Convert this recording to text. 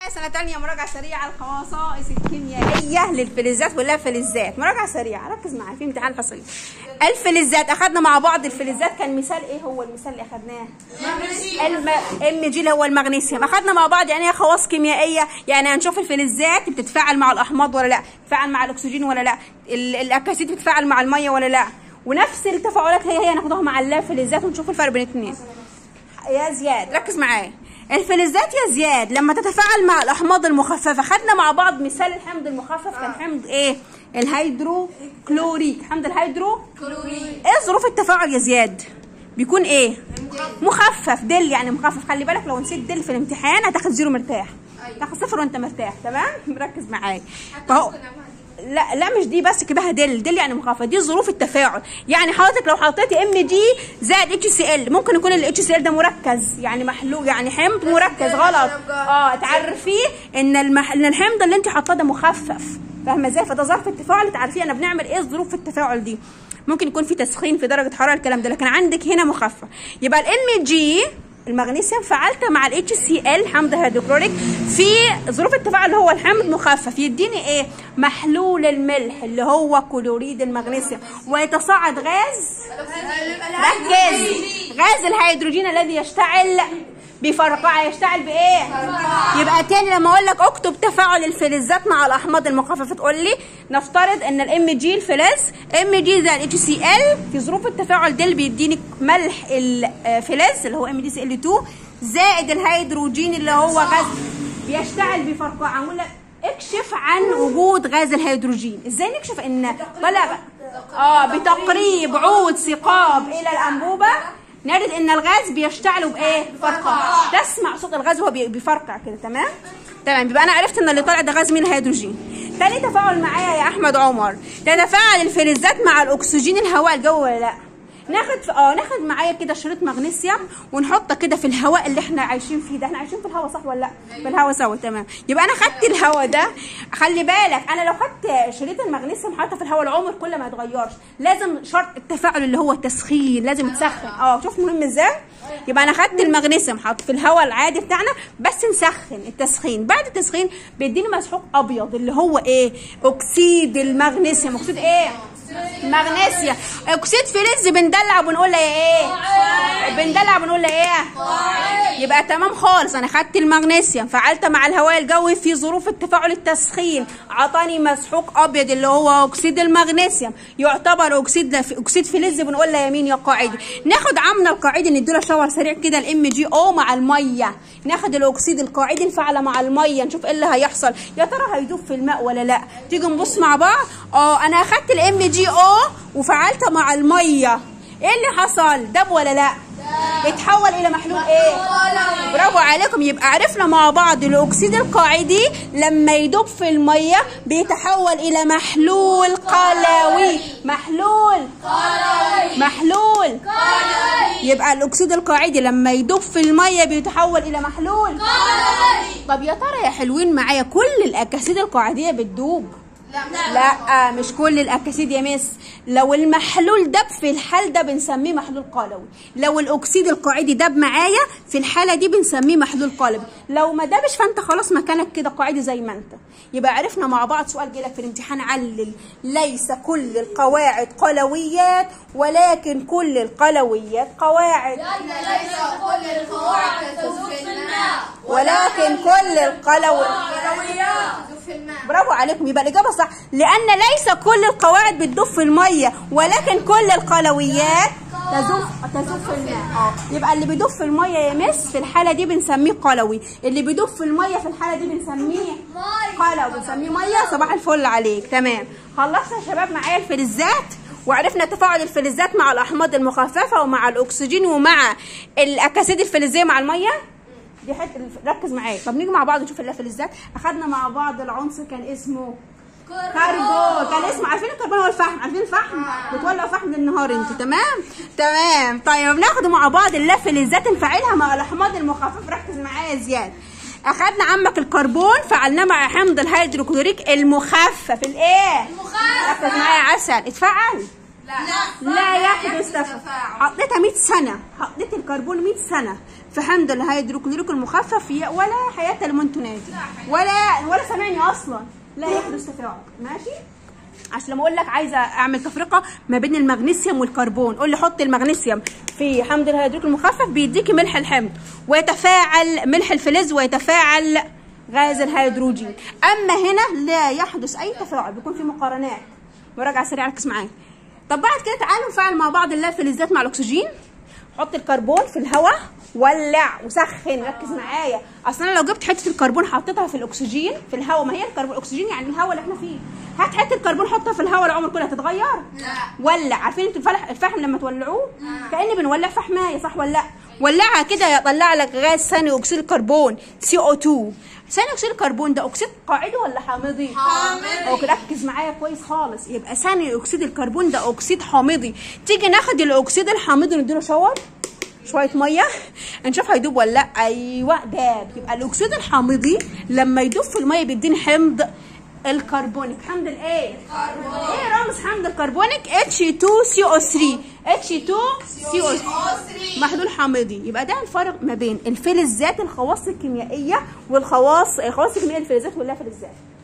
سنة تانية مراجعة سريعة على الخصائص الكيميائية للفلزات واللافلزات مراجعة سريعة ركز معايا في امتحان حصري الفلزات اخدنا مع بعض الفلزات كان مثال ايه هو المثال اللي اخدناه الم... ام جي اللي هو المغنيسيوم اخدنا مع بعض يعني ايه خواص كيميائية يعني هنشوف الفلزات بتتفاعل مع الاحماض ولا لا بتتفاعل مع الاكسجين ولا لا ال... الاكاسيد بتتفاعل مع المية ولا لا ونفس التفاعلات هي هي هناخدها مع اللافلزات ونشوف الفرق بين الاثنين يا زياد ركز معايا الفلزات يا زياد لما تتفاعل مع الاحماض المخففه خدنا مع بعض مثال الحمض المخفف كان حمض ايه الهيدروكلوريك حمض الهيدرو ايه ظروف التفاعل يا زياد بيكون ايه مخفف دل يعني مخفف خلي بالك لو نسيت دل في الامتحان هتاخد زيرو مرتاح تاخد صفر وانت مرتاح تمام مركز معايا فهو لا لا مش دي بس كده دل دل يعني مخفف دي ظروف التفاعل يعني حضرتك لو حطيتي ام جي زائد اتش سي ال ممكن يكون الاتش سي ال ده مركز يعني محلول يعني حمض مركز غلط اه تعرفيه ان المح... ان الحمض اللي انت حاطاه ده مخفف فاهمه ازاي فده ظرف التفاعل تعرفيه انا بنعمل ايه ظروف التفاعل دي ممكن يكون في تسخين في درجه حراره الكلام ده لكن عندك هنا مخفف يبقى الام جي المغنيسيوم فعلت مع الاتش سي ال حمض هيدروكلوريك في ظروف التفاعل اللي هو الحمض مخفف يديني ايه محلول الملح اللي هو كلوريد المغنيسيوم ويتصاعد غاز ركز غاز الهيدروجين الذي يشتعل بفرقعه يشتعل بايه يبقى تاني لما اقول لك اكتب تفاعل الفلزات مع الاحماض المخففه تقول لي نفترض ان الام جي الفلز ام جي زائد اتش سي ال في ظروف التفاعل ده بيديني ملح الفلز اللي هو ام جي سي ال 2 زائد الهيدروجين اللي هو غاز بيشتعل بفرقعه نقول لك اكشف عن وجود غاز الهيدروجين ازاي نكشف ان طلع اه بتقريب عود ثقاب الى الانبوبه نجد ان الغاز بيشتعل بايه بفرقعه تسمع صوت الغاز وهو بيفرقع كده تمام تمام يبقى انا عرفت ان اللي طالع ده غاز مين الهيدروجين تاني تفاعل معايا يا احمد عمر تتفاعل الفلزات مع الاكسجين الهواء الجو ولا لا ناخد في اه ناخد معايا كده شريط مغنيسيوم ونحطه كده في الهواء اللي احنا عايشين فيه ده احنا عايشين في الهواء صح ولا لا في الهواء سوا تمام يبقى انا خدت الهواء ده خلي بالك انا لو خدت شريط المغنيسيوم حاطه في الهواء العمر كله ما يتغيرش لازم شرط التفاعل اللي هو التسخين لازم تسخن اه شوف مهم ازاي يبقى انا خدت المغنيسيوم حط في الهواء العادي بتاعنا بس نسخن التسخين بعد التسخين بيديني مسحوق ابيض اللي هو ايه اكسيد المغنيسيوم اكسيد ايه مغنيسيا اكسيد فلز بندلع وبنقول لها ايه بندلع وبنقول لها ايه يبقى تمام خالص انا خدت المغنيسيوم فعلت مع الهواء الجوي في ظروف التفاعل التسخين عطاني مسحوق ابيض اللي هو اكسيد المغنيسيوم يعتبر اكسيد اكسيد فلز بنقول لها يمين يا قاعدي ناخد عمنا القاعدي نديله شاور سريع كده الام جي او مع الميه ناخد الاكسيد القاعدي نفعله مع الميه نشوف ايه اللي هيحصل يا ترى هيدوب في الماء ولا لا تيجي نبص مع بعض اه انا اخدت الام جي او وفعلت مع الميه ايه اللي حصل دب ولا لا اتحول الى محلول ايه برافو عليكم يبقى عرفنا مع بعض الاكسيد القاعدي لما يدوب في الميه بيتحول الى محلول قلوي محلول قلوي محلول قلوي يبقى الاكسيد القاعدي لما يدوب في الميه بيتحول الى محلول قلوي طب يا ترى يا حلوين معايا كل الاكاسيد القاعديه بتدوب لا, لا مش كل الاكاسيد يا مس لو المحلول دب في الحال ده بنسميه محلول قلوي لو الاكسيد القاعدي دب معايا في الحاله دي بنسميه محلول قلوي لو ما دبش فانت خلاص مكانك كده قاعدي زي ما انت يبقى عرفنا مع بعض سؤال جاي لك في الامتحان علل ليس كل القواعد قلويات ولكن كل القلويات قواعد ليس كل القواعد تدوب في الماء ولكن كل القلويات تدوب في الماء برافو عليكم يبقى الاجابه صح لان ليس كل القواعد بتدوب في الميه ولكن كل القلويات تذوب تذوب في الماء اه يبقى اللي بيدوب في الميه يا مس في الحاله دي بنسميه قلوي اللي بيدوب في الميه في الحاله دي بنسميه قلوي بنسميه ميه صباح الفل عليك تمام خلصنا يا شباب معايا الفلزات وعرفنا تفاعل الفلزات مع الاحماض المخففه ومع الاكسجين ومع الاكاسيد الفلزيه مع الميه دي حته ركز معايا طب نيجي مع بعض نشوف الفلزات اخدنا مع بعض العنصر كان اسمه كربون كان اسمه عارفين الكربون هو الفحم عارفين الفحم بتولعوا فحم للنهار انتوا تمام تمام طيب بناخد مع بعض اللافلزات نفعلها مع الاحماض المخففه ركز معايا يا زياد اخدنا عمك الكربون فعلناه مع حمض الهيدروكلوريك المخفف الايه المخفف. ركز معايا يا عسل اتفعل لا لا يحدث تفاعل حطيتها 100 سنه حطيت الكربون 100 سنه في حمض الهيدروكلوريك المخفف ي- ولا حياه لمن تنادي ولا ولا سامعني اصلا لا يحدث تفاعل ماشي عشان لما اقول لك عايزه اعمل تفرقه ما بين المغنيسيوم والكربون قول لي حط المغنيسيوم في حمض الهيدروكلوريك المخفف بيديكي ملح الحمض ويتفاعل ملح الفلز ويتفاعل غاز الهيدروجين اما هنا لا يحدث اي تفاعل بيكون في مقارنات مراجعه سريعه ركز معايا طب بعد كده تعالوا نفعل مع بعض اللي الفلزات مع الاكسجين حط الكربون في الهواء ولع وسخن ركز معايا اصل انا لو جبت حته الكربون حطيتها في الاكسجين في الهواء ما هي الكربون الاكسجين يعني الهواء اللي احنا فيه هات حته الكربون حطها في الهواء العمر كله هتتغير لا ولع عارفين انتوا الفلح الفحم لما تولعوه كأن بنولع فحمايه صح ولا لا ولعها كده يطلع لك غاز ثاني اكسيد الكربون سي او 2 ثاني اكسيد الكربون ده اكسيد قاعدي ولا حامضي حامضي. اوكي ركز معايا كويس خالص يبقى ثاني اكسيد الكربون ده اكسيد حامضي تيجي ناخد الاكسيد الحامضي نديله شاور شويه ميه نشوف هيدوب ولا لا ايوه داب يبقى الاكسيد الحامضي لما يدوب في الميه بيديني حمض الكربونيك حمض الايه ايه رمز حمض الكربونيك H2CO3 H2CO3 محلول حامضي يبقى ده الفرق ما بين الفلزات الخواص الكيميائيه والخواص الخواص الكيميائيه الفلزات واللا فلزات